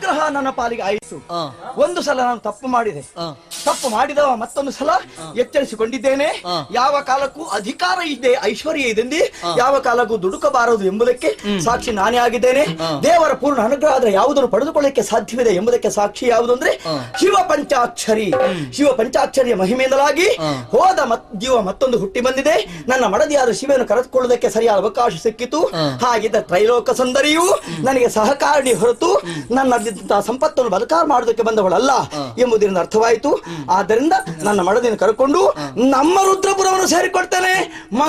ಅನುಗ್ರಹ ನನ್ನ ಪಾಲಿಗೆ ಆಯಿತು ಆ, ಒಂದು ಸಲ ನಾನು ತಪ್ಪು ಮಾಡಿದೆ ಆ, ತಪ್ಪು ಮಾಡಿದವ ಮತ್ತೊಂದು ಸಲ ಎಚ್ಚರಿಸಿಕೊಂಡಿದ್ದೇನೆ ಆ. ಯಾವ ಕಾಲಕ್ಕೂ ಅಧಿಕಾರ ಇದೆ ಐಶ್ವರ್ಯ ಇದೆ ಯಾವ ಕಾಲಕ್ಕೂ ದುಡುಕಬಾರದು ಎಂಬುದಕ್ಕೆ ಸಾಕ್ಷಿ ನಾನೇ ಆಗಿದ್ದೇನೆ ದೇವರ ಪೂರ್ಣ ಅನುಗ್ರಹ ಆದ್ರೆ ಯಾವುದನ್ನು ಪಡೆದುಕೊಳ್ಳಕ್ಕೆ ಸಾಧ್ಯವಿದೆ ಎಂಬುದಕ್ಕೆ ಸಾಕ್ಷಿ ಯಾವುದು ಅಂದ್ರೆ ಆ. ಶಿವ ಪಂಚಾಕ್ಷರಿ ಶಿವ ಪಂಚಾಕ್ಷರಿಯ ಮಹಿಮೆಯಿಂದಲಾಗಿ ಆ. ಹೋದ ಮತ್ ಜೀವ ಮತ್ತೊಂದು ಹುಟ್ಟಿ ಬಂದಿದೆ ನನ್ನ ಮಡದಿಯಾದ ಶಿವನು ಕರೆದುಕೊಳ್ಳುವುದಕ್ಕೆ ಸರಿಯಾದ ಅವಕಾಶ ಸಿಕ್ಕಿತು ಆ. ಹಾಗಿದ್ದ ತ್ರೈಲೋಕ ಸುಂದರಿಯು ನನಗೆ ಸಹಕಾರಣಿ ಹೊರತು ನನ್ನ ಸಂಪತ್ತನ್ನು ಬದುಕಾರ ಮಾಡೋದಕ್ಕೆ ಬಂದವಳಲ್ಲ ಎಂಬುದರಿಂದ ಅರ್ಥವಾಯಿತು ಆದ್ದರಿಂದ ನನ್ನ ಮಡದಿಯನ್ನು ಕರ್ಕೊಂಡು ನಮ್ಮ ರುದ್ರಪುರವನ್ನು ಸೇರಿಕೊಡ್ತೇನೆ